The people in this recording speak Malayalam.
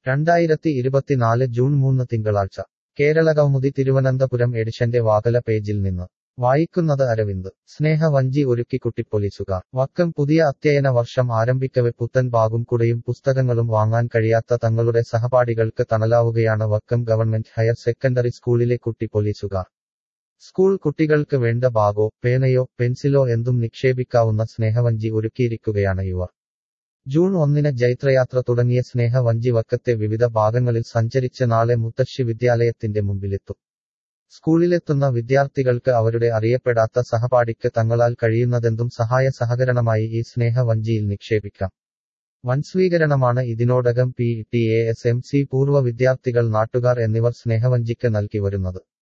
രണ്ടായിരത്തി ഇരുപത്തിനാല് ജൂൺ മൂന്ന് തിങ്കളാഴ്ച കേരളകൗമുദി തിരുവനന്തപുരം എഡിഷന്റെ വാകല പേജിൽ നിന്ന് വായിക്കുന്നത് അരവിന്ദ് സ്നേഹവഞ്ചി ഒരുക്കി കുട്ടിപ്പോലീസുകാർ വക്കം പുതിയ അധ്യയന വർഷം ആരംഭിക്കവെ പുത്തൻ ബാഗും കുടയും പുസ്തകങ്ങളും വാങ്ങാൻ കഴിയാത്ത തങ്ങളുടെ സഹപാഠികൾക്ക് തണലാവുകയാണ് വക്കം ഗവൺമെന്റ് ഹയർ സെക്കൻഡറി സ്കൂളിലെ കുട്ടിപ്പോലീസുകാർ സ്കൂൾ കുട്ടികൾക്ക് വേണ്ട ബാഗോ പേനയോ പെൻസിലോ എന്തും നിക്ഷേപിക്കാവുന്ന സ്നേഹവഞ്ചി ഒരുക്കിയിരിക്കുകയാണ് ഇവർ ജൂൺ ഒന്നിന് ജൈത്രയാത്ര തുടങ്ങിയ സ്നേഹവഞ്ചി വക്കത്തെ വിവിധ ഭാഗങ്ങളിൽ സഞ്ചരിച്ച് നാളെ മുത്തശ്ശി വിദ്യാലയത്തിന്റെ മുമ്പിലെത്തും സ്കൂളിലെത്തുന്ന വിദ്യാർത്ഥികൾക്ക് അവരുടെ അറിയപ്പെടാത്ത സഹപാഠിക്ക് തങ്ങളാൽ കഴിയുന്നതെന്തും സഹായ സഹകരണമായി ഈ സ്നേഹവഞ്ചിയിൽ നിക്ഷേപിക്കാം വൻസ്വീകരണമാണ് ഇതിനോടകം P T A S M C പൂർവ്വ വിദ്യാർത്ഥികൾ നാട്ടുകാർ എന്നിവർ സ്നേഹവഞ്ചിക്ക് നൽകി വരുന്നത്